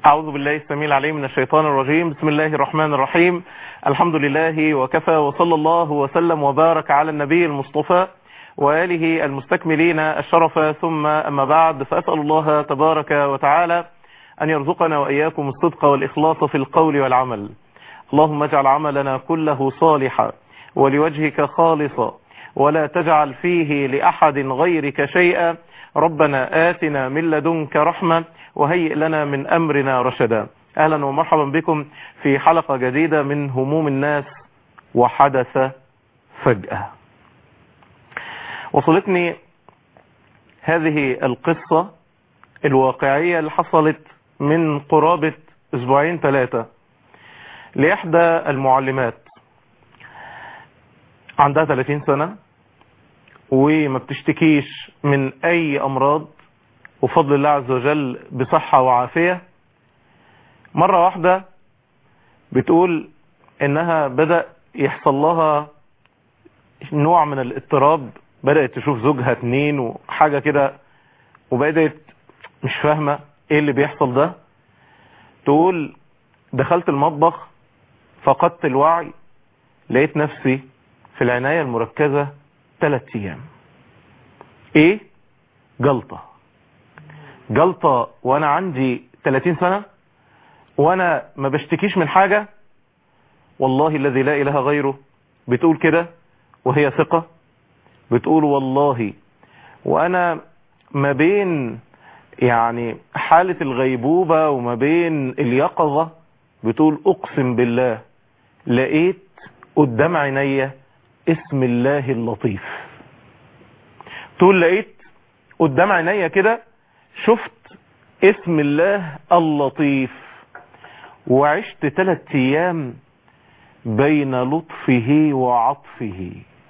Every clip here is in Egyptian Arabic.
أعوذ بالله السميع العليم من الشيطان الرجيم بسم الله الرحمن الرحيم الحمد لله وكفى وصلى الله وسلم وبارك على النبي المصطفى وآله المستكملين الشرف ثم أما بعد فأسأل الله تبارك وتعالى أن يرزقنا وإياكم الصدق والإخلاص في القول والعمل اللهم اجعل عملنا كله صالحا ولوجهك خالصا ولا تجعل فيه لأحد غيرك شيئا ربنا آتنا من لدنك رحمة وهيئ لنا من أمرنا رشدا أهلا ومرحبا بكم في حلقة جديدة من هموم الناس وحدث فجأة وصلتني هذه القصة الواقعية اللي حصلت من قرابة أسبوعين ثلاثة لإحدى المعلمات عندها 30 سنة وما بتشتكيش من أي أمراض وفضل الله عز وجل بصحة وعافية مرة واحدة بتقول إنها بدأ يحصل لها نوع من الاضطراب بدأت تشوف زوجها اتنين وحاجة كده وبدأت مش فاهمة ايه اللي بيحصل ده تقول دخلت المطبخ فقدت الوعي لقيت نفسي في العناية المركزة ثلاث ايام ايه جلطة جلطة وانا عندي 30 سنة وانا ما بشتكيش من حاجة والله الذي لا اله غيره بتقول كده وهي ثقة بتقول والله وانا ما بين يعني حالة الغيبوبة وما بين اليقظة بتقول اقسم بالله لقيت قدام عينيا اسم الله اللطيف تقول لقيت قدام عينيا كده شفت اسم الله اللطيف وعشت ثلاث ايام بين لطفه وعطفه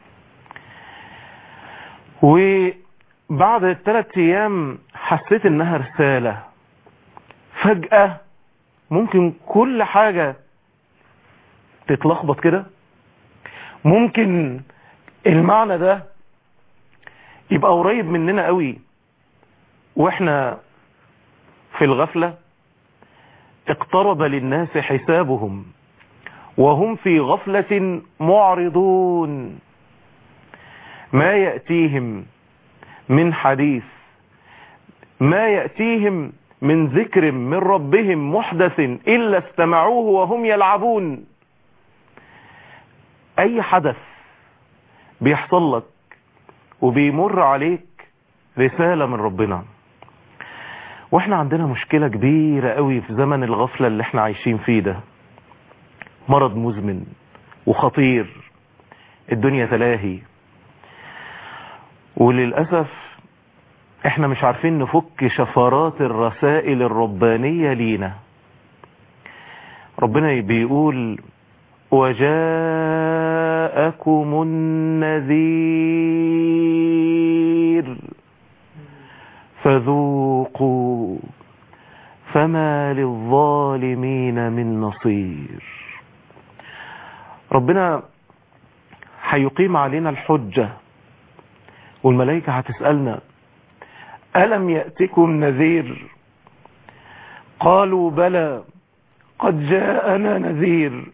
وبعد الثلاث ايام حسيت انها رسالة فجأة ممكن كل حاجة تتلخبط كده ممكن المعنى ده يبقى قريب مننا قوي واحنا في الغفلة اقترب للناس حسابهم وهم في غفلة معرضون ما يأتيهم من حديث ما يأتيهم من ذكر من ربهم محدث إلا استمعوه وهم يلعبون أي حدث بيحصل لك وبيمر عليك رسالة من ربنا واحنا عندنا مشكلة كبيرة قوي في زمن الغفلة اللي احنا عايشين فيه ده مرض مزمن وخطير الدنيا تلاهي وللأسف احنا مش عارفين نفك شفرات الرسائل الربانية لينا ربنا بيقول وجاءكم النذير فذوقوا فما للظالمين من نصير ربنا هيقيم علينا الحجة والملائكة هتسألنا ألم يأتكم نذير قالوا بلى قد جاءنا نذير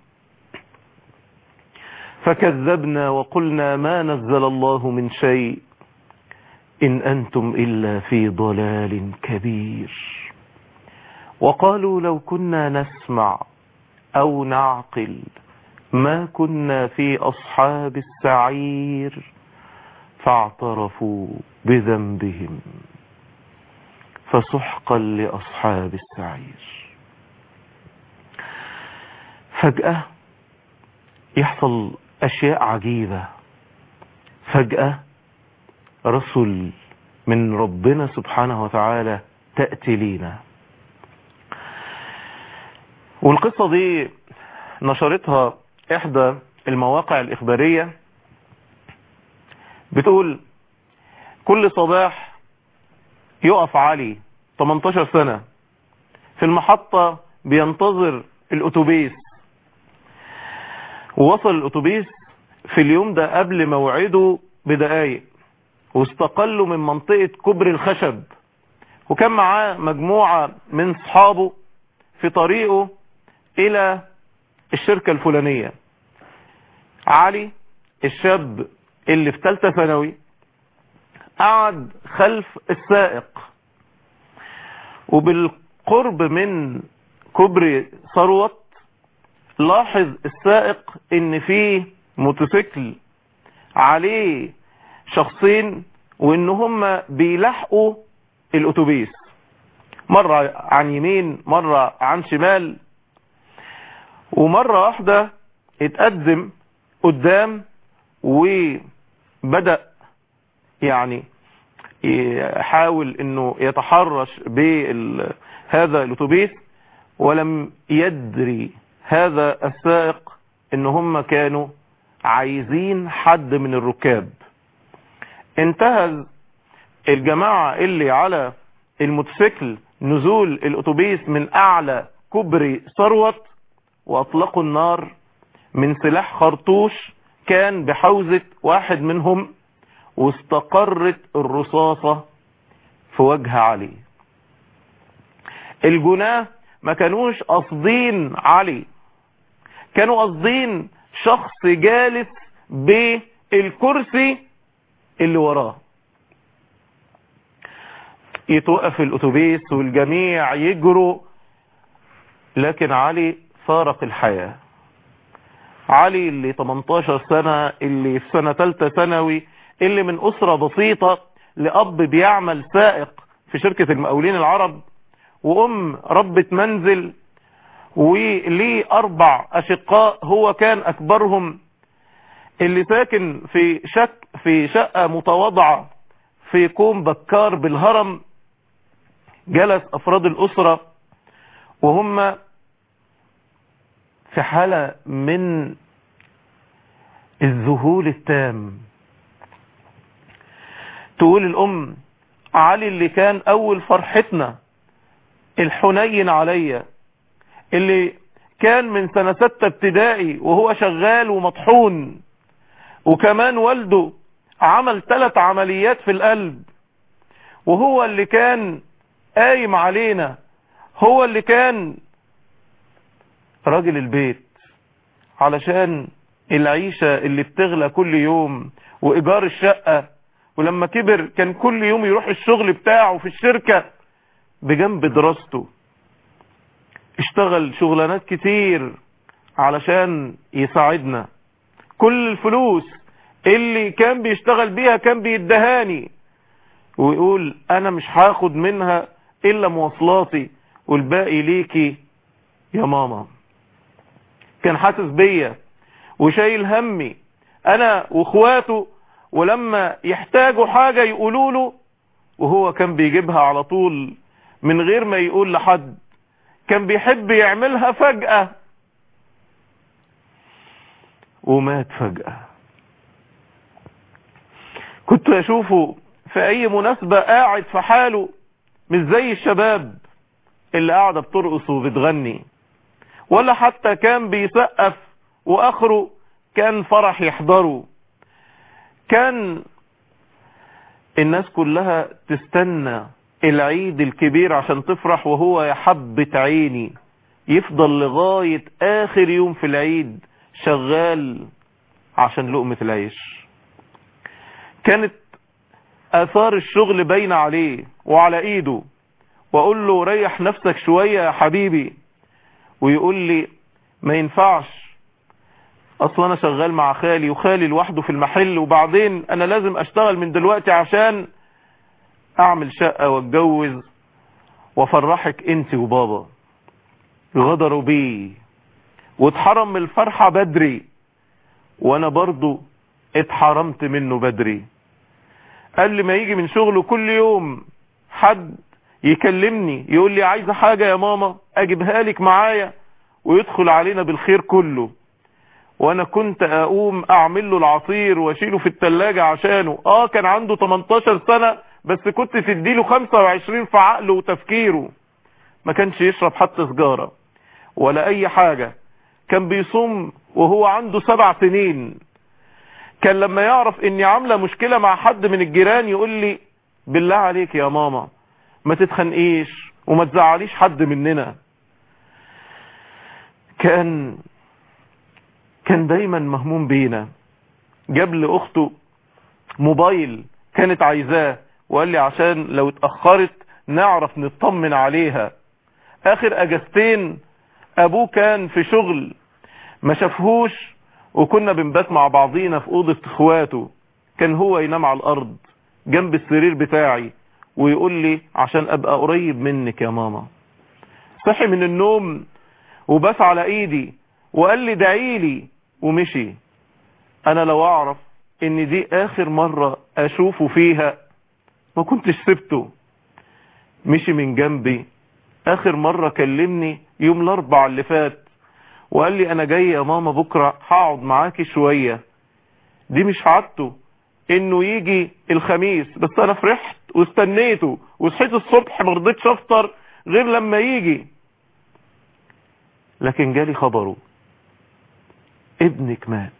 فكذبنا وقلنا ما نزل الله من شيء إن أنتم إلا في ضلال كبير وقالوا لو كنا نسمع أو نعقل ما كنا في أصحاب السعير فاعترفوا بذنبهم فسحقا لأصحاب السعير فجأة يحصل أشياء عجيبة فجأة رسل من ربنا سبحانه وتعالى تأتي لينا والقصة دي نشرتها إحدى المواقع الإخبارية بتقول كل صباح يقف علي 18 سنة في المحطة بينتظر الأتوبيس ووصل الأتوبيس في اليوم ده قبل موعده بدقايق واستقلوا من منطقة كبر الخشب وكان معاه مجموعة من صحابه في طريقه الى الشركة الفلانية علي الشاب اللي في ثالثه ثانوي قعد خلف السائق وبالقرب من كوبري ثروت لاحظ السائق ان فيه موتوسيكل عليه شخصين وان هم بيلحقوا الاتوبيس مرة عن يمين مرة عن شمال ومرة واحدة اتقدم قدام وبدأ يعني يحاول انه يتحرش بهذا الاتوبيس ولم يدري هذا السائق ان هم كانوا عايزين حد من الركاب انتهز الجماعة اللي على الموتوسيكل نزول الاتوبيس من اعلى كوبري ثروت واطلقوا النار من سلاح خرطوش كان بحوزة واحد منهم واستقرت الرصاصة في وجه علي الجناه ما كانوش قصدين علي كانوا قصدين شخص جالس بالكرسي اللي وراه يتوقف الاتوبيس والجميع يجروا لكن علي فارق الحياة علي اللي 18 سنة اللي في سنة ثالثه ثانوي اللي من اسرة بسيطة لاب بيعمل سائق في شركة المقاولين العرب وام ربة منزل وليه اربع اشقاء هو كان اكبرهم اللي ساكن في شك في شقة متواضعة في كوم بكار بالهرم جلس افراد الاسرة وهم في حالة من الذهول التام تقول الام علي اللي كان اول فرحتنا الحنين عليا اللي كان من سنة ستة ابتدائي وهو شغال ومطحون وكمان والده عمل ثلاث عمليات في القلب وهو اللي كان قايم علينا هو اللي كان راجل البيت علشان العيشة اللي بتغلى كل يوم وإيجار الشقة ولما كبر كان كل يوم يروح الشغل بتاعه في الشركة بجنب دراسته اشتغل شغلانات كتير علشان يساعدنا كل الفلوس اللي كان بيشتغل بيها كان بيدهاني ويقول انا مش هاخد منها الا مواصلاتي والباقي ليكي يا ماما كان حاسس بيا وشايل همي انا واخواته ولما يحتاجوا حاجة يقولوا له وهو كان بيجيبها على طول من غير ما يقول لحد كان بيحب يعملها فجأة ومات فجأة كنت اشوفه في اي مناسبة قاعد في حاله مش زي الشباب اللي قاعدة بترقص وبتغني ولا حتى كان بيسقف واخره كان فرح يحضره كان الناس كلها تستنى العيد الكبير عشان تفرح وهو يا حبة عيني يفضل لغاية اخر يوم في العيد شغال عشان لقمة العيش كانت اثار الشغل باينة عليه وعلى ايده واقول له ريح نفسك شوية يا حبيبي ويقول لي ما ينفعش اصلا انا شغال مع خالي وخالي لوحده في المحل وبعدين انا لازم اشتغل من دلوقتي عشان اعمل شقة واتجوز وافرحك انت وبابا غدروا بيه واتحرم من الفرحة بدري وانا برضو اتحرمت منه بدري قال لي ما يجي من شغله كل يوم حد يكلمني يقول لي عايزة حاجة يا ماما اجيبها لك معايا ويدخل علينا بالخير كله وانا كنت اقوم اعمل له العصير واشيله في التلاجة عشانه اه كان عنده 18 سنة بس كنت تديله 25 في عقله وتفكيره ما كانش يشرب حتى سجارة ولا اي حاجة كان بيصوم وهو عنده سبع سنين كان لما يعرف اني عاملة مشكلة مع حد من الجيران يقول لي بالله عليك يا ماما ما تتخنقيش وما تزعليش حد مننا كان كان دايما مهموم بينا جاب لاخته موبايل كانت عايزاه وقال لي عشان لو اتأخرت نعرف نطمن عليها اخر اجازتين ابوه كان في شغل ما شافهوش وكنا بنبات مع بعضينا في اوضة اخواته كان هو ينام على الارض جنب السرير بتاعي ويقول لي عشان ابقى قريب منك يا ماما صحي من النوم وبس على ايدي وقال لي دعيلي ومشي انا لو اعرف ان دي اخر مرة اشوفه فيها ما كنتش سبته مشي من جنبي اخر مرة كلمني يوم الاربع اللي فات وقال لي انا جاي يا ماما بكرة هقعد معاكي شوية دي مش عادته انه يجي الخميس بس انا فرحت واستنيته وصحيت الصبح ما رضيتش افطر غير لما يجي لكن جالي خبره ابنك مات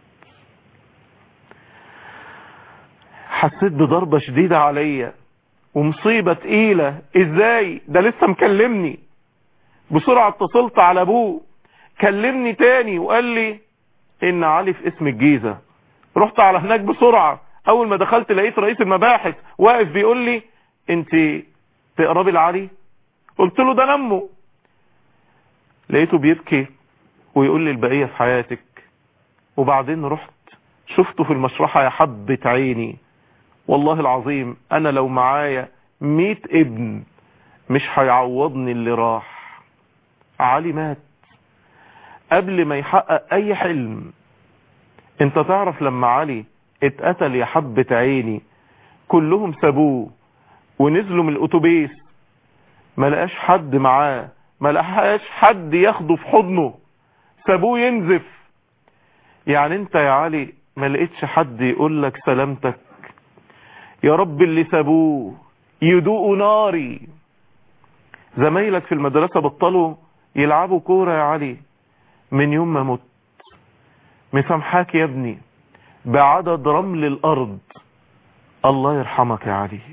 حسيت بضربة شديدة عليا ومصيبة تقيلة ازاي ده لسه مكلمني بسرعة اتصلت على ابوه كلمني تاني وقال لي ان علي في اسم الجيزة رحت على هناك بسرعة اول ما دخلت لقيت رئيس المباحث واقف بيقول لي انت تقربي لعلي قلت له ده نمه لقيته بيبكي ويقول لي البقية في حياتك وبعدين رحت شفته في المشرحة يا حبة عيني والله العظيم انا لو معايا ميت ابن مش هيعوضني اللي راح علي مات قبل ما يحقق اي حلم انت تعرف لما علي اتقتل يا حبة عيني كلهم سابوه ونزلوا من الاتوبيس ما لقاش حد معاه ما لقاش حد ياخده في حضنه سابوه ينزف يعني انت يا علي ما لقيتش حد يقول لك سلامتك يا رب اللي سابوه يدوقوا ناري زمايلك في المدرسة بطلوا يلعبوا كورة يا علي من يوم ما مت مسامحاك يا ابني بعدد رمل الارض الله يرحمك يا علي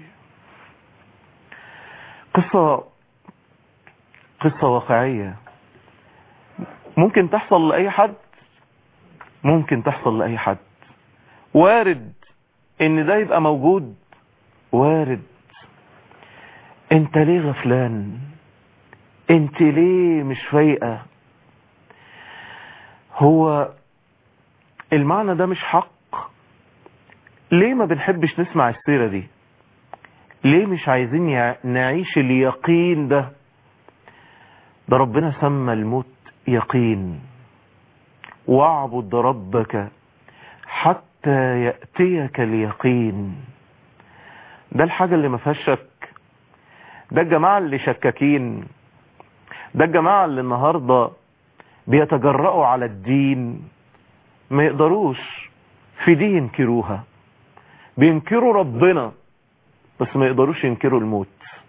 قصة قصة واقعية ممكن تحصل لأي حد ممكن تحصل لأي حد وارد ان ده يبقى موجود وارد انت ليه غفلان انت ليه مش فايقة هو المعنى ده مش حق ليه ما بنحبش نسمع السيرة دي ليه مش عايزين يع- نعيش اليقين ده ده ربنا سمى الموت يقين واعبد ربك حتى يأتيك اليقين ده الحاجة اللي ما فيهاش شك ده الجماعة اللي شكاكين ده الجماعة اللي النهاردة بيتجرأوا على الدين ما يقدروش في دي ينكروها بينكروا ربنا بس ما يقدروش ينكروا الموت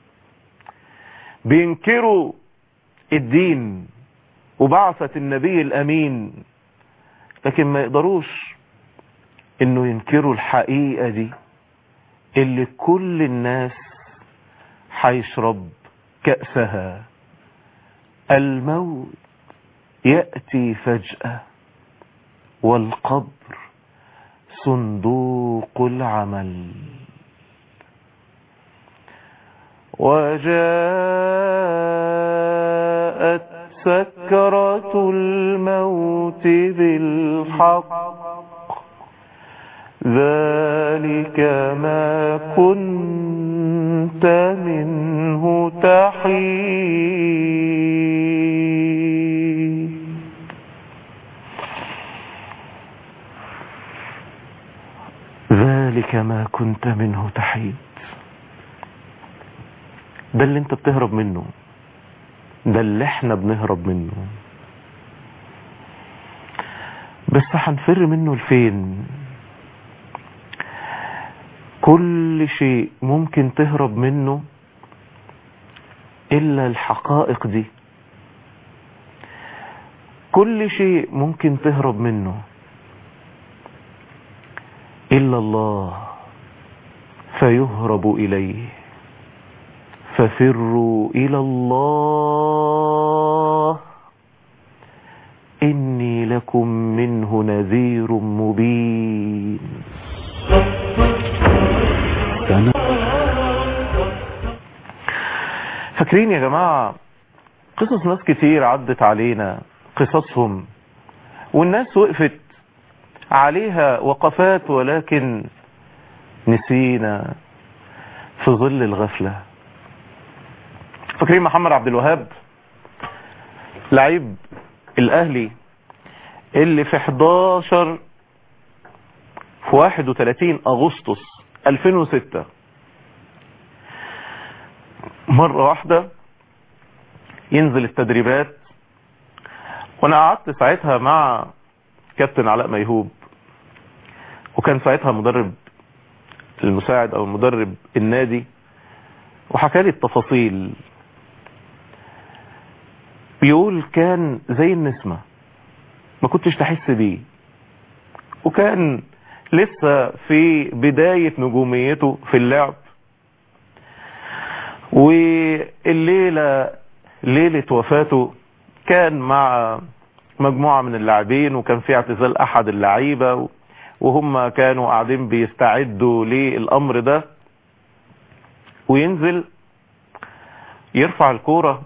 بينكروا الدين وبعثة النبي الأمين لكن ما يقدروش انه ينكروا الحقيقة دي اللي كل الناس هيشرب كأسها الموت يأتي فجأة والقبر صندوق العمل وجاءت سكرة الموت بالحق ذلك ما كنت منه تحيد ذلك ما كنت منه تحيد ده اللي انت بتهرب منه ده اللي احنا بنهرب منه بس هنفر منه لفين كل شيء ممكن تهرب منه الا الحقائق دي كل شيء ممكن تهرب منه الا الله فيهرب اليه ففروا الى الله لكم منه نذير مبين فاكرين يا جماعة قصص ناس كتير عدت علينا قصصهم والناس وقفت عليها وقفات ولكن نسينا في ظل الغفلة فاكرين محمد عبد الوهاب لعيب الاهلي اللي في 11 في 31 اغسطس 2006 مرة واحدة ينزل التدريبات وانا قعدت ساعتها مع كابتن علاء ميهوب وكان ساعتها مدرب المساعد او مدرب النادي وحكى لي التفاصيل بيقول كان زي النسمة ما كنتش تحس بيه وكان لسه في بداية نجوميته في اللعب والليلة ليلة وفاته كان مع مجموعة من اللاعبين وكان في اعتزال احد اللعيبة وهم كانوا قاعدين بيستعدوا للامر ده وينزل يرفع الكورة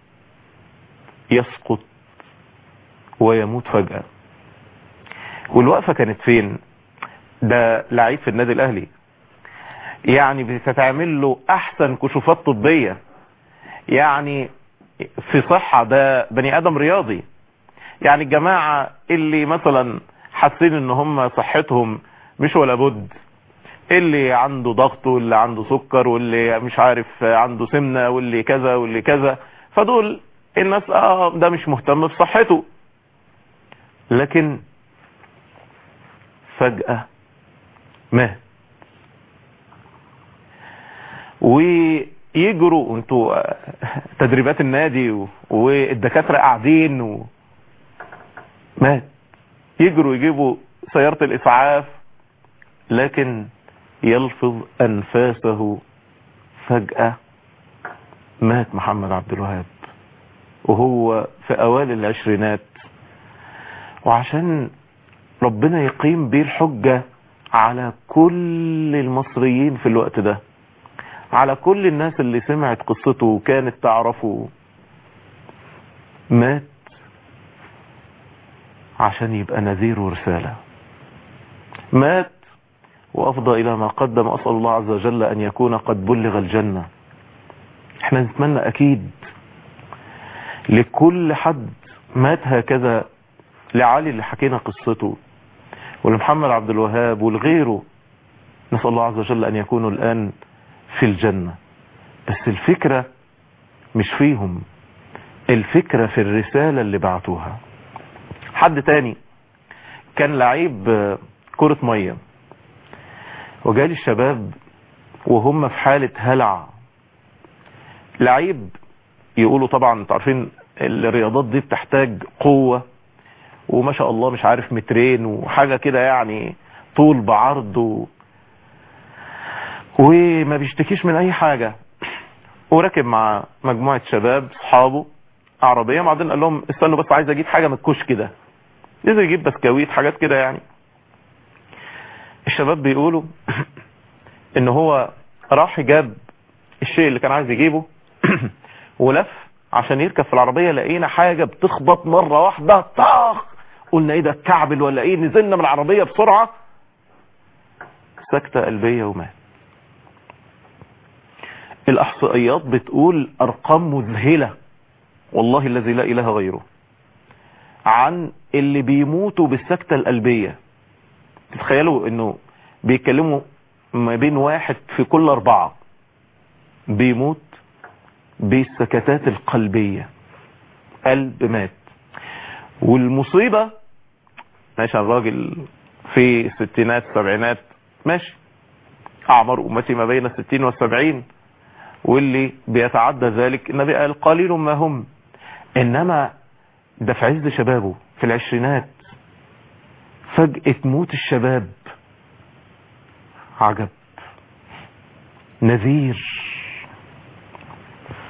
يسقط ويموت فجأة والوقفة كانت فين ده لعيب في النادي الاهلي يعني بتتعمل له احسن كشوفات طبية يعني في صحة ده بني ادم رياضي يعني الجماعة اللي مثلا حاسين ان هم صحتهم مش ولا بد اللي عنده ضغط واللي عنده سكر واللي مش عارف عنده سمنة واللي كذا واللي كذا فدول الناس اه ده مش مهتم بصحته لكن فجأة مات ويجروا انتوا تدريبات النادي والدكاترة قاعدين و... مات يجروا يجيبوا سيارة الإسعاف لكن يلفظ أنفاسه فجأة مات محمد عبد الوهاب وهو في أوائل العشرينات وعشان ربنا يقيم بيه الحجة على كل المصريين في الوقت ده على كل الناس اللي سمعت قصته وكانت تعرفه مات عشان يبقى نذير ورسالة مات وأفضى إلى ما قدم أسأل الله عز وجل أن يكون قد بلغ الجنة احنا نتمنى أكيد لكل حد مات هكذا لعلي اللي حكينا قصته ولمحمد عبد الوهاب ولغيره نسأل الله عز وجل أن يكونوا الآن في الجنة بس الفكرة مش فيهم الفكرة في الرسالة اللي بعتوها حد تاني كان لعيب كرة مية وجالي الشباب وهم في حالة هلع لعيب يقولوا طبعا انتوا عارفين الرياضات دي بتحتاج قوة وما شاء الله مش عارف مترين وحاجة كده يعني طول بعرض و... وما بيشتكيش من اي حاجة وركب مع مجموعة شباب صحابه عربية بعدين قال لهم استنوا بس عايز اجيب حاجة من الكشك ده نزل يجيب بسكويت حاجات كده يعني الشباب بيقولوا ان هو راح جاب الشيء اللي كان عايز يجيبه ولف عشان يركب في العربية لقينا حاجة بتخبط مرة واحدة طاخ قلنا ايه ده الكعبل ولا ايه نزلنا من العربية بسرعة سكتة قلبية ومات الاحصائيات بتقول ارقام مذهلة والله الذي لا اله غيره عن اللي بيموتوا بالسكتة القلبية تتخيلوا انه بيتكلموا ما بين واحد في كل اربعة بيموت بالسكتات القلبية قلب مات والمصيبة ماشي الراجل في الستينات السبعينات ماشي اعمر امتي ما بين الستين والسبعين واللي بيتعدى ذلك النبي قال قليل ما هم انما ده في عز شبابه في العشرينات فجأة موت الشباب عجب نذير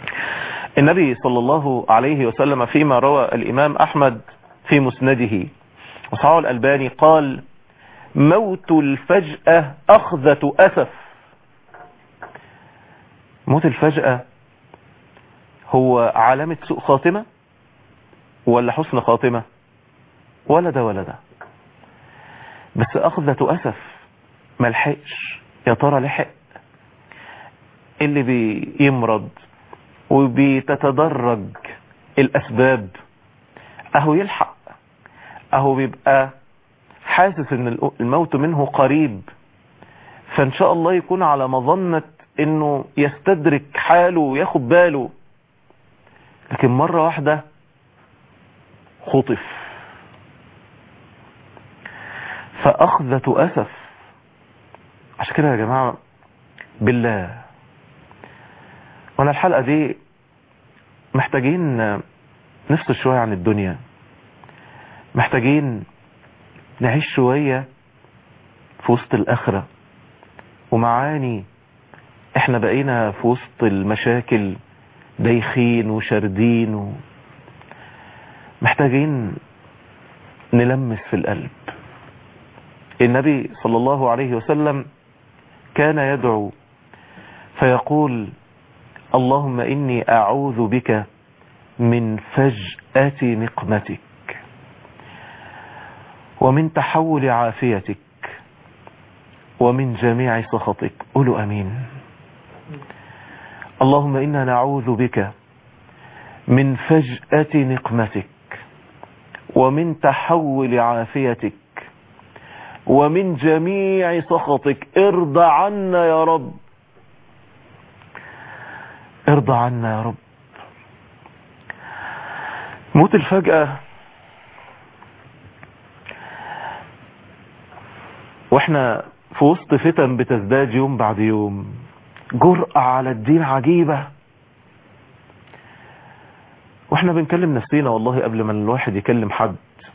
النبي صلى الله عليه وسلم فيما روى الإمام أحمد في مسنده وصححه الألباني قال موت الفجأة أخذة أسف موت الفجأة هو علامة سوء خاتمة ولا حسن خاتمة ولا ده ولا ده بس أخذة أسف ملحقش يا ترى لحق اللي بيمرض وبيتتدرج الأسباب أهو يلحق أهو بيبقى حاسس ان الموت منه قريب فان شاء الله يكون على مظنة انه يستدرك حاله وياخد باله لكن مرة واحدة خطف فأخذة أسف عشان كده يا جماعة بالله وانا الحلقة دي محتاجين نفصل شوية عن الدنيا محتاجين نعيش شوية في وسط الآخرة ومعاني احنا بقينا في وسط المشاكل دايخين وشاردين و... محتاجين نلمس في القلب النبي صلى الله عليه وسلم كان يدعو فيقول اللهم إني أعوذ بك من فجأة نقمتك ومن تحول عافيتك ومن جميع سخطك قولوا أمين اللهم إنا نعوذ بك من فجأة نقمتك ومن تحول عافيتك ومن جميع سخطك ارضى عنا يا رب ارضى عنا يا رب موت الفجأة واحنا في وسط فتن بتزداد يوم بعد يوم جرأة على الدين عجيبة واحنا بنكلم نفسينا والله قبل ما الواحد يكلم حد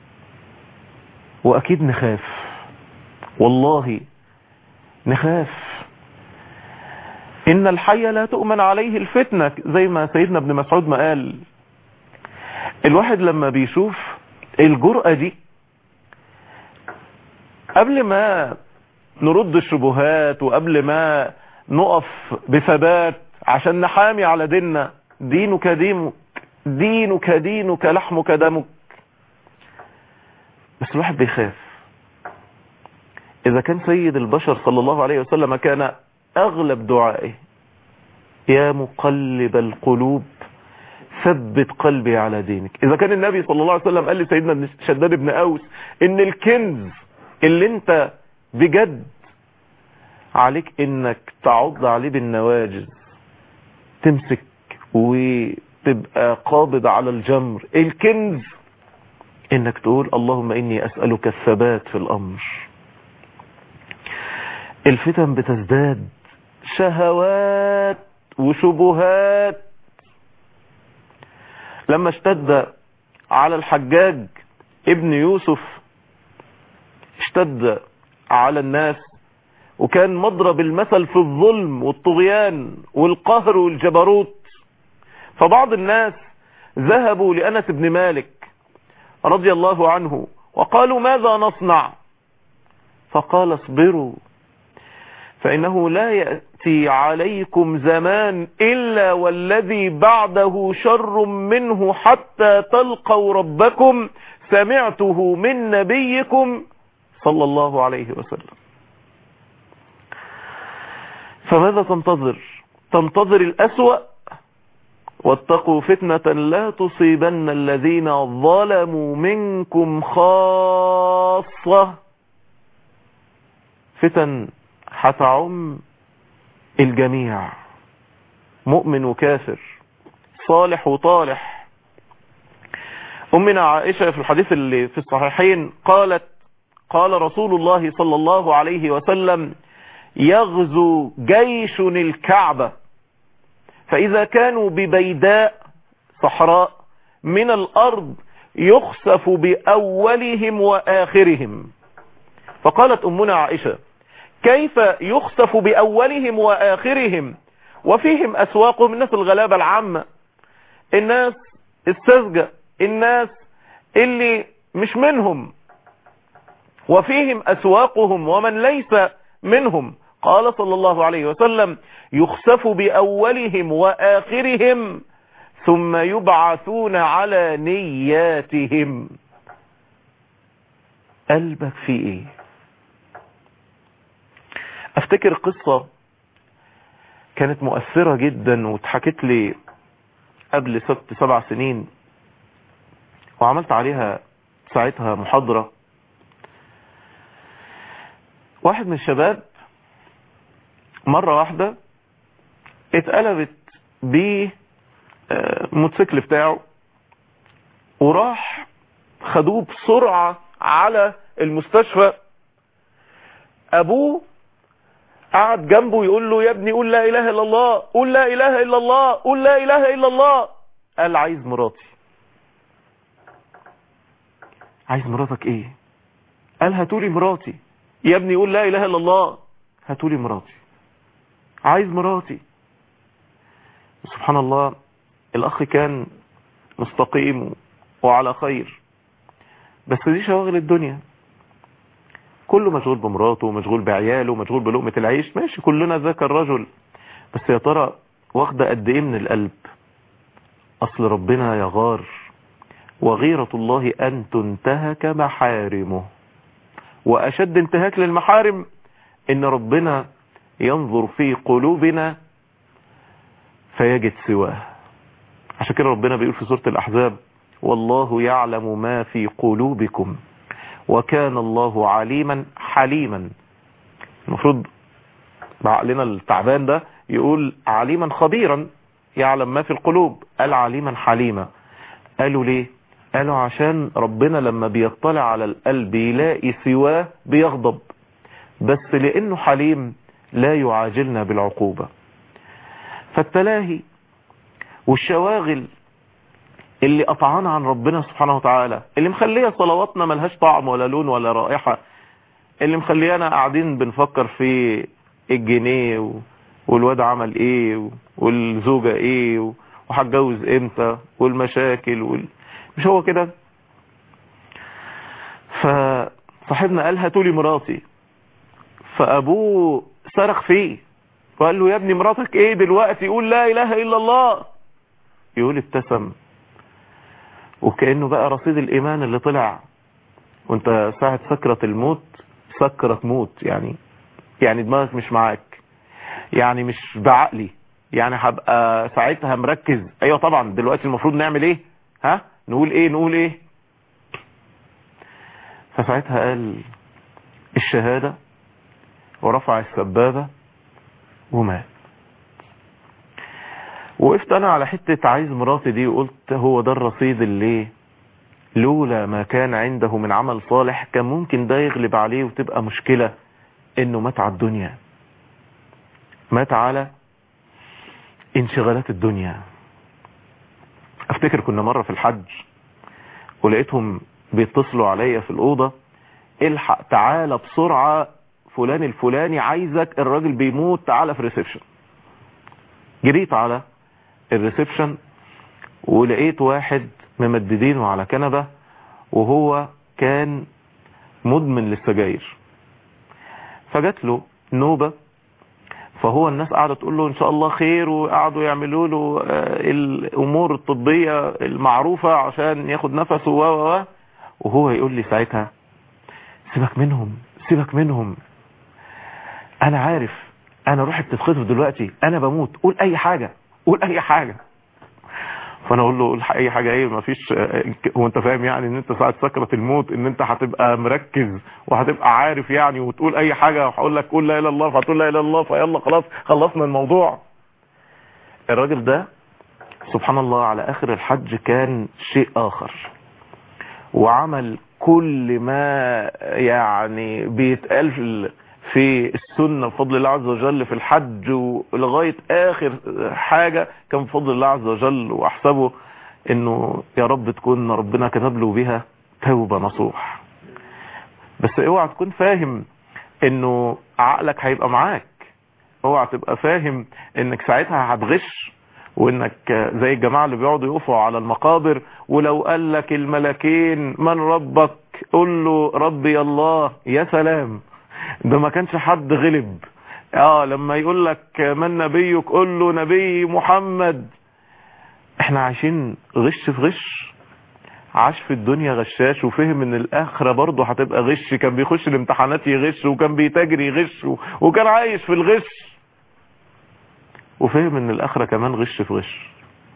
واكيد نخاف والله نخاف ان الحي لا تؤمن عليه الفتنة زي ما سيدنا ابن مسعود ما قال الواحد لما بيشوف الجرأة دي قبل ما نرد الشبهات وقبل ما نقف بثبات عشان نحامي على ديننا دينك دينك دينك دينك لحمك دمك بس الواحد بيخاف إذا كان سيد البشر صلى الله عليه وسلم كان أغلب دعائه يا مقلب القلوب ثبت قلبي على دينك إذا كان النبي صلى الله عليه وسلم قال لسيدنا شداد بن أوس إن الكنز اللي انت بجد عليك انك تعض عليه بالنواجز تمسك وتبقى قابض على الجمر الكنز انك تقول اللهم اني اسألك الثبات في الامر الفتن بتزداد شهوات وشبهات لما اشتد على الحجاج ابن يوسف اشتد على الناس وكان مضرب المثل في الظلم والطغيان والقهر والجبروت فبعض الناس ذهبوا لأنس بن مالك رضي الله عنه وقالوا ماذا نصنع فقال اصبروا فإنه لا يأتي عليكم زمان إلا والذي بعده شر منه حتى تلقوا ربكم سمعته من نبيكم صلى الله عليه وسلم فماذا تنتظر تنتظر الأسوأ واتقوا فتنة لا تصيبن الذين ظلموا منكم خاصة فتن هتعم الجميع مؤمن وكافر صالح وطالح أمنا عائشة في الحديث اللي في الصحيحين قالت قال رسول الله صلى الله عليه وسلم يغزو جيش الكعبة فإذا كانوا ببيداء صحراء من الأرض يخسف بأولهم وآخرهم فقالت أمنا عائشة كيف يخسف بأولهم وآخرهم وفيهم أسواقهم الناس الغلابة العامة الناس السذجة الناس اللي مش منهم وفيهم أسواقهم ومن ليس منهم قال صلى الله عليه وسلم يخسف بأولهم وآخرهم ثم يبعثون على نياتهم قلبك فيه ايه افتكر قصة كانت مؤثرة جدا واتحكت لي قبل ست سبع سنين وعملت عليها ساعتها محاضرة واحد من الشباب مرة واحدة اتقلبت بالموتوسيكل بتاعه وراح خدوه بسرعة على المستشفى ابوه قعد جنبه يقول له يا ابني قول لا اله الا الله قول لا اله الا الله قول لا اله الا الله قال عايز مراتي عايز مراتك ايه قال هاتولي مراتي يا ابني قول لا اله الا الله هاتولي مراتي عايز مراتي سبحان الله الاخ كان مستقيم وعلى خير بس دي شواغل الدنيا كله مشغول بمراته مشغول بعياله مشغول بلقمة العيش ماشي كلنا ذاك الرجل بس يا ترى واخدة قد ايه من القلب اصل ربنا يغار وغيرة الله ان تنتهك محارمه واشد انتهاك للمحارم ان ربنا ينظر في قلوبنا فيجد سواه عشان كده ربنا بيقول في سورة الاحزاب والله يعلم ما في قلوبكم وكان الله عليما حليما المفروض بعقلنا التعبان ده يقول عليما خبيرا يعلم ما في القلوب قال عليما حليما قالوا ليه قالوا عشان ربنا لما بيطلع على القلب يلاقي سواه بيغضب بس لانه حليم لا يعاجلنا بالعقوبة فالتلاهي والشواغل اللي قطعانا عن ربنا سبحانه وتعالى اللي مخليه صلواتنا ملهاش طعم ولا لون ولا رائحة اللي مخليانا قاعدين بنفكر في الجنيه و... والواد عمل ايه والزوجة ايه وهتجوز امتى والمشاكل وال... مش هو كده فصاحبنا قال هاتولي مراتي فابوه صرخ فيه وقال له يا ابني مراتك ايه دلوقتي يقول لا اله الا الله يقول ابتسم وكأنه بقى رصيد الإيمان اللي طلع وانت ساعة سكرة الموت سكرة موت يعني يعني دماغك مش معاك يعني مش بعقلي يعني هبقى ساعتها مركز ايوه طبعا دلوقتي المفروض نعمل ايه ها نقول ايه نقول ايه فساعتها قال الشهادة ورفع السبابة ومات وقفت انا على حتة عايز مراتي دي وقلت هو ده الرصيد اللي لولا ما كان عنده من عمل صالح كان ممكن ده يغلب عليه وتبقى مشكلة انه مات على الدنيا مات على انشغالات الدنيا افتكر كنا مرة في الحج ولقيتهم بيتصلوا عليا في الأوضة الحق تعالى بسرعة فلان الفلاني عايزك الراجل بيموت تعالى في ريسبشن جريت على الريسبشن ولقيت واحد ممددينه على كنبة وهو كان مدمن للسجاير فجات له نوبة فهو الناس قاعدة تقول له ان شاء الله خير وقعدوا يعملوا له الامور الطبية المعروفة عشان ياخد نفسه و و وهو يقول لي ساعتها سيبك منهم سيبك منهم انا عارف انا روحي بتتخطف دلوقتي انا بموت قول اي حاجة قول اي حاجة فانا اقول له قول اي حاجة ايه مفيش هو انت فاهم يعني ان انت ساعة سكرة الموت ان انت هتبقى مركز وهتبقى عارف يعني وتقول اي حاجة وهقول لك قول لا اله الا الله فهتقول لا اله الا الله فيلا خلاص خلصنا الموضوع الراجل ده سبحان الله على اخر الحج كان شيء اخر وعمل كل ما يعني بيتقال في السنة بفضل الله عز وجل في الحج ولغاية اخر حاجة كان بفضل الله عز وجل واحسبه انه يا رب تكون ربنا كتب له بها توبة نصوح بس اوعى تكون فاهم انه عقلك هيبقى معاك اوعى تبقى فاهم انك ساعتها هتغش وانك زي الجماعة اللي بيقعدوا يقفوا على المقابر ولو قال لك الملكين من ربك قول له ربي الله يا سلام ده ما كانش حد غلب اه لما يقول لك من نبيك قول له نبي محمد احنا عايشين غش في غش عاش في الدنيا غشاش وفهم ان الاخرة برضه هتبقى غش كان بيخش الامتحانات يغش وكان بيتاجر يغش وكان عايش في الغش وفهم ان الاخرة كمان غش في غش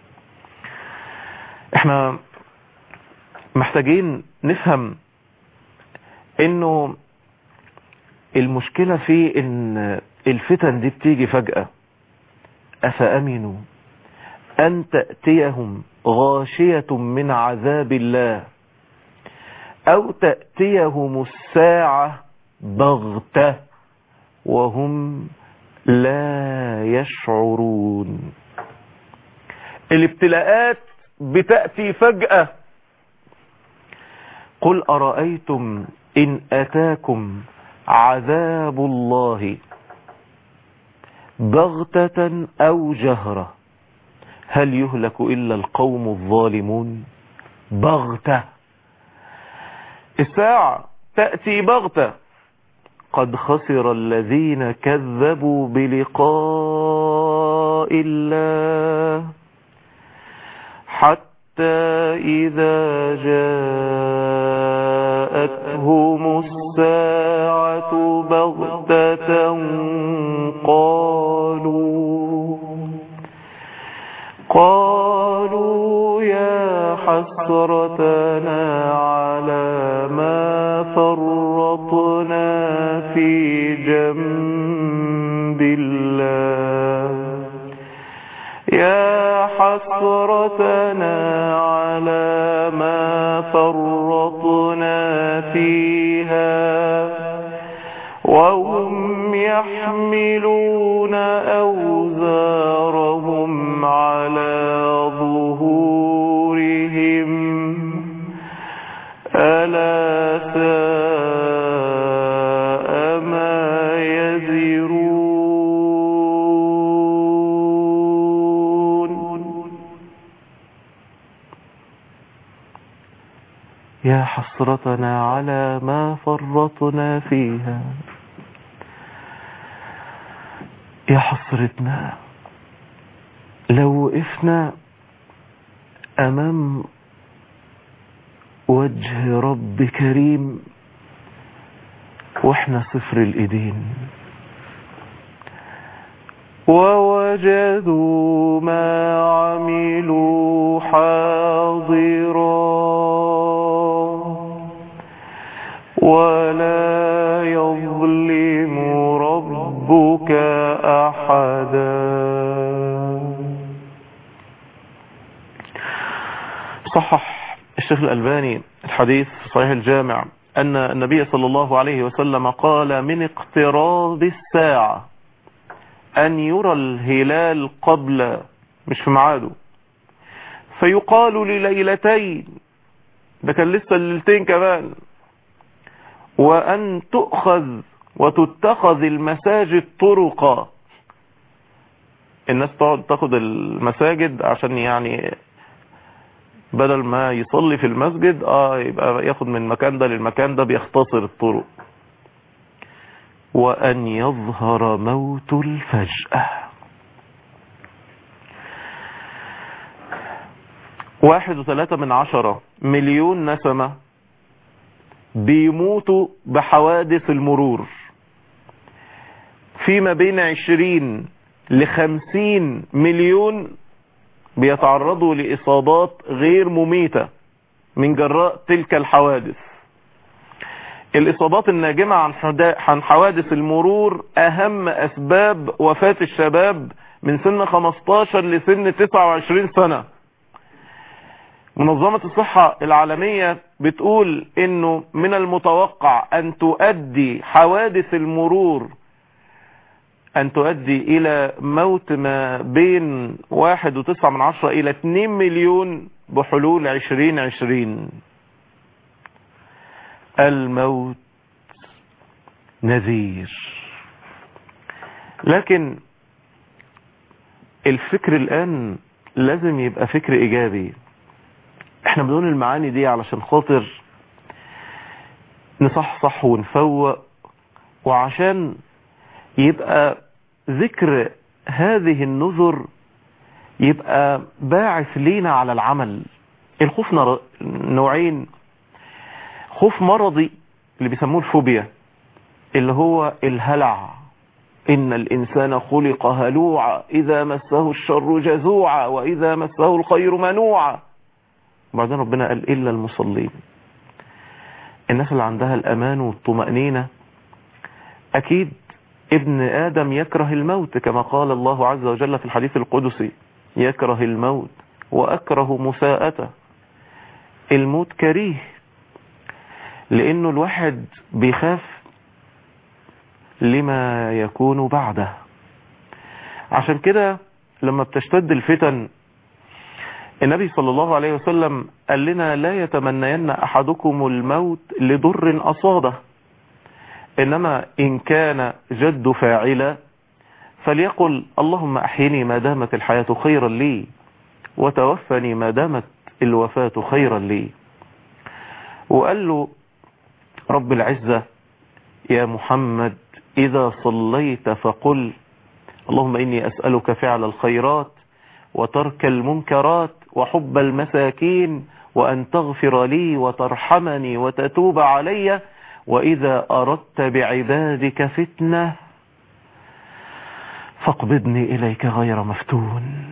احنا محتاجين نفهم انه المشكلة في ان الفتن دي بتيجي فجأة افأمنوا ان تأتيهم غاشية من عذاب الله او تأتيهم الساعة بغتة وهم لا يشعرون الابتلاءات بتأتي فجأة قل أرأيتم إن أتاكم عذاب الله بغتة أو جهرة هل يهلك إلا القوم الظالمون بغتة الساعة تأتي بغتة قد خسر الذين كذبوا بلقاء الله حتى إذا جاءتهم الساعة بغتة قالوا قالوا يا حسرتنا على ما فرطنا في جنب الله يا حسرتنا على ما فرطنا فيها وهم يحملون أوزارهم على ظهورهم ألا ساء ما يزرون يا حسرتنا على ما فرطنا فيها يا حسرتنا لو وقفنا أمام وجه رب كريم واحنا صفر الإيدين ووجدوا ما عملوا حاضرا ولا يظلم ربك أحدا صحح الشيخ الألباني الحديث في صحيح الجامع أن النبي صلى الله عليه وسلم قال من اقتراب الساعة أن يرى الهلال قبل مش في ميعاده فيقال لليلتين ده كان لسه الليلتين كمان وأن تؤخذ وتتخذ المساجد طرقا الناس تقعد تاخد المساجد عشان يعني بدل ما يصلي في المسجد اه يبقى ياخد من المكان ده للمكان ده بيختصر الطرق وأن يظهر موت الفجأة واحد وثلاثة من عشرة مليون نسمة بيموتوا بحوادث المرور فيما بين عشرين لخمسين مليون بيتعرضوا لإصابات غير مميتة من جراء تلك الحوادث الإصابات الناجمة عن عن حوادث المرور أهم أسباب وفاة الشباب من سن 15 لسن 29 سنة منظمة الصحة العالمية بتقول انه من المتوقع ان تؤدي حوادث المرور ان تؤدي الى موت ما بين واحد وتسعة من عشرة الى اتنين مليون بحلول عشرين عشرين الموت نذير لكن الفكر الان لازم يبقى فكر ايجابي احنا بدون المعاني دي علشان خاطر نصحصح ونفوق وعشان يبقى ذكر هذه النذر يبقى باعث لينا على العمل الخوف نر- نوعين خوف مرضي اللي بيسموه الفوبيا اللي هو الهلع إن الإنسان خلق هلوعا إذا مسه الشر جزوعا وإذا مسه الخير منوعا وبعدين ربنا قال إلا المصلين الناس اللي عندها الأمان والطمأنينة أكيد ابن آدم يكره الموت كما قال الله عز وجل في الحديث القدسي يكره الموت وأكره مساءته الموت كريه لأنه الواحد بيخاف لما يكون بعده عشان كده لما بتشتد الفتن النبي صلى الله عليه وسلم قال لنا لا يتمنين أحدكم الموت لضر أصابه إنما إن كان جد فاعلا فليقل اللهم أحيني ما دامت الحياة خيرا لي وتوفني ما دامت الوفاة خيرا لي وقال له رب العزة يا محمد إذا صليت فقل اللهم إني أسألك فعل الخيرات وترك المنكرات وحب المساكين وأن تغفر لي وترحمني وتتوب علي وإذا أردت بعبادك فتنة فاقبضني إليك غير مفتون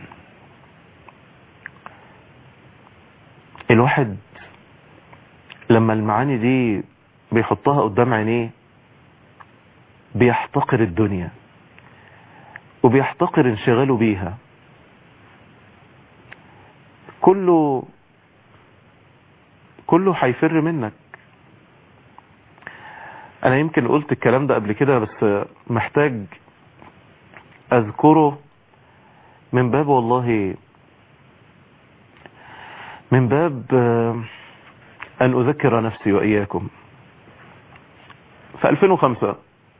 الواحد لما المعاني دي بيحطها قدام عينيه بيحتقر الدنيا وبيحتقر انشغاله بيها كله كله هيفر منك انا يمكن قلت الكلام ده قبل كده بس محتاج اذكره من باب والله من باب آه، ان اذكر نفسي واياكم في 2005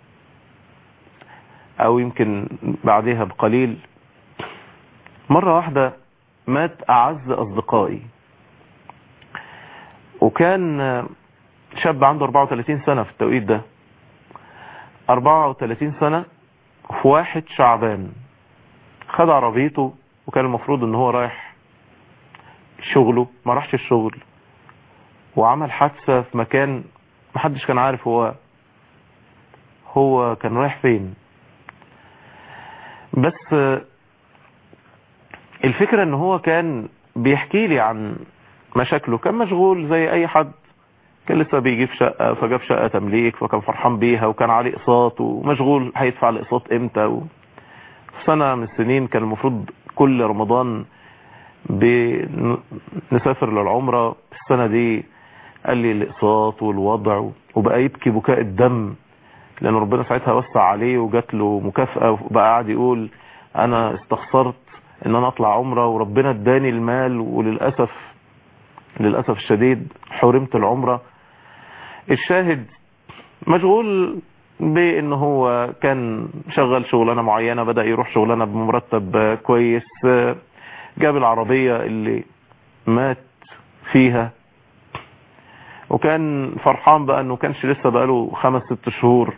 او يمكن بعدها بقليل مرة واحدة مات اعز اصدقائي وكان آه، شاب عنده 34 سنة في التوقيت ده 34 سنة في واحد شعبان خد عربيته وكان المفروض ان هو رايح شغله ما راحش الشغل وعمل حادثة في مكان محدش كان عارف هو هو كان رايح فين بس آه، الفكرة ان هو كان بيحكي لي عن مشاكله كان مشغول زي اي حد كان لسه بيجيب شقة فجاب شقة تمليك فكان فرحان بيها وكان عليه اقساط ومشغول هيدفع الاقساط امتى و... في سنة من السنين كان المفروض كل رمضان بنسافر للعمرة السنة دي قال لي الاقساط والوضع وبقى يبكي بكاء الدم لان ربنا ساعتها وسع عليه وجات له مكافأة وبقى قاعد يقول انا استخسرت ان انا اطلع عمرة وربنا اداني المال وللأسف للأسف الشديد حرمت العمرة الشاهد مشغول بان هو كان شغال شغلانة معينة بدأ يروح شغلانة بمرتب كويس جاب العربية اللي مات فيها وكان فرحان بقى انه كانش لسه بقاله خمس ست شهور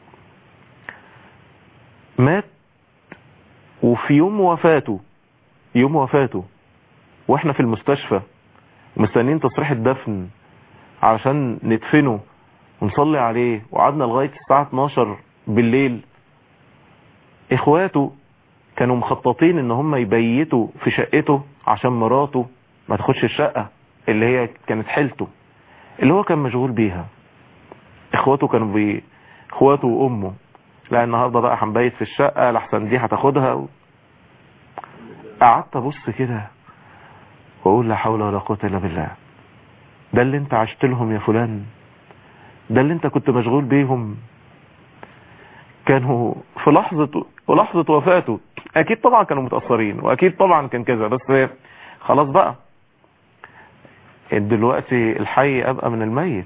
مات وفي يوم وفاته يوم وفاته واحنا في المستشفى مستنيين تصريح الدفن علشان ندفنه ونصلي عليه وقعدنا لغاية الساعة 12 بالليل اخواته كانوا مخططين ان هم يبيتوا في شقته عشان مراته ما تاخدش الشقة اللي هي كانت حيلته اللي هو كان مشغول بيها اخواته كانوا بي اخواته وامه لا النهاردة بقى هنبيت في الشقة لحسن دي هتاخدها و... قعدت ابص كده واقول لا حول ولا قوة الا بالله ده اللي انت عشت لهم يا فلان ده اللي انت كنت مشغول بيهم كانوا في لحظة في لحظة وفاته اكيد طبعا كانوا متأثرين واكيد طبعا كان كذا بس خلاص بقى دلوقتي الحي ابقى من الميت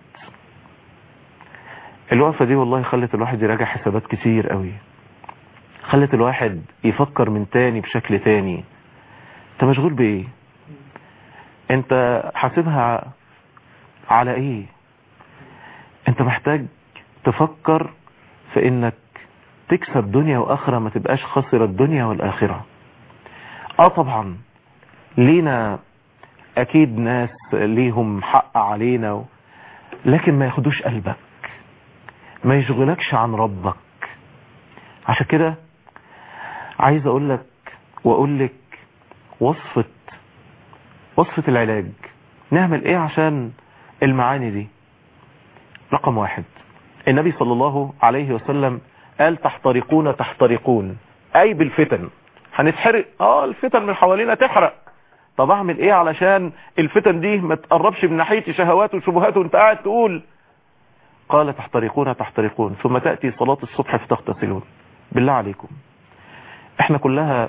الوقفة دي والله خلت الواحد يراجع حسابات كتير قوي خلت الواحد يفكر من تاني بشكل تاني انت مشغول بايه انت حاسبها على ايه انت محتاج تفكر في انك تكسب دنيا واخرة ما تبقاش خسر الدنيا والاخرة اه طبعا لينا اكيد ناس ليهم حق علينا و... لكن ما ياخدوش قلبك ما يشغلكش عن ربك عشان كده عايز اقول لك واقول لك وصفة وصفة العلاج نعمل ايه عشان المعاني دي رقم واحد النبي صلى الله عليه وسلم قال تحترقون تحترقون اي بالفتن هنتحرق اه الفتن من حوالينا تحرق طب اعمل ايه علشان الفتن دي ما تقربش من ناحيتي شهوات وشبهات وانت قاعد تقول قال تحترقون تحترقون ثم تأتي صلاة الصبح فتغتسلون بالله عليكم احنا كلها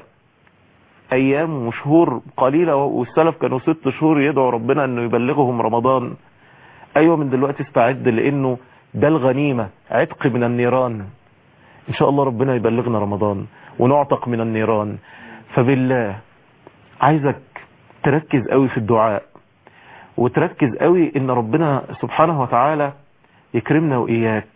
ايام وشهور قليلة والسلف كانوا ست شهور يدعوا ربنا انه يبلغهم رمضان ايوه من دلوقتي استعد لانه ده الغنيمة عتق من النيران ان شاء الله ربنا يبلغنا رمضان ونعتق من النيران فبالله عايزك تركز قوي في الدعاء وتركز قوي ان ربنا سبحانه وتعالى يكرمنا واياك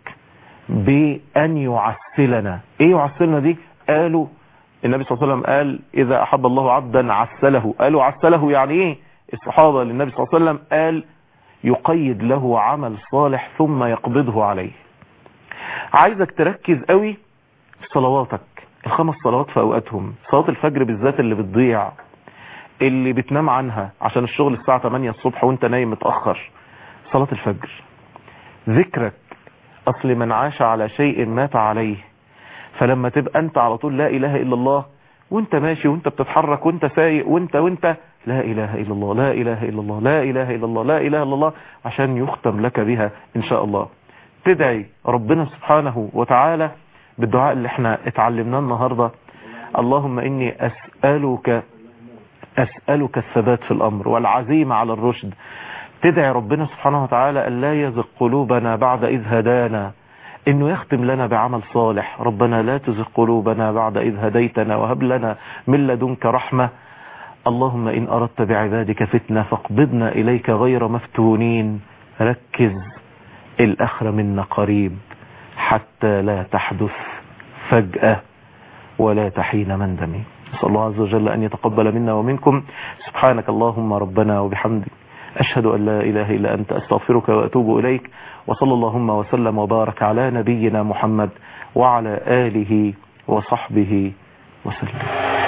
بان يعسلنا ايه يعسلنا دي قالوا النبي صلى الله عليه وسلم قال اذا احب الله عبدا عسله قالوا عسله يعني ايه الصحابة للنبي صلى الله عليه وسلم قال يقيد له عمل صالح ثم يقبضه عليه عايزك تركز قوي في صلواتك الخمس صلوات في اوقاتهم صلاة الفجر بالذات اللي بتضيع اللي بتنام عنها عشان الشغل الساعة 8 الصبح وانت نايم متأخر صلاة الفجر ذكرك اصل من عاش على شيء مات عليه فلما تبقى انت على طول لا اله الا الله وانت ماشي وانت بتتحرك وانت سايق وانت وانت لا اله الا الله لا اله الا الله لا اله الا الله لا اله الا الله عشان يختم لك بها ان شاء الله تدعي ربنا سبحانه وتعالى بالدعاء اللي احنا اتعلمناه النهاردة اللهم اني اسألك اسألك الثبات في الامر والعزيمة على الرشد تدعي ربنا سبحانه وتعالى أن لا يزغ قلوبنا بعد إذ هدانا انه يختم لنا بعمل صالح ربنا لا تزغ قلوبنا بعد إذ هديتنا وهب لنا من لدنك رحمة اللهم إن أردت بعبادك فتنة فاقبضنا إليك غير مفتونين ركز الأخر منا قريب حتى لا تحدث فجأة ولا تحين مندمي نسأل الله عز وجل أن يتقبل منا ومنكم سبحانك اللهم ربنا وبحمدك أشهد أن لا إله إلا أنت أستغفرك وأتوب إليك وصلى اللهم وسلم وبارك على نبينا محمد وعلى آله وصحبه وسلم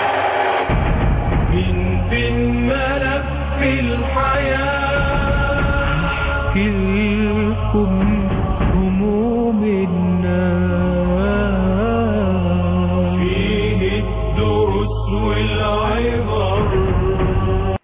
من في الملف الحياة أحكي لكم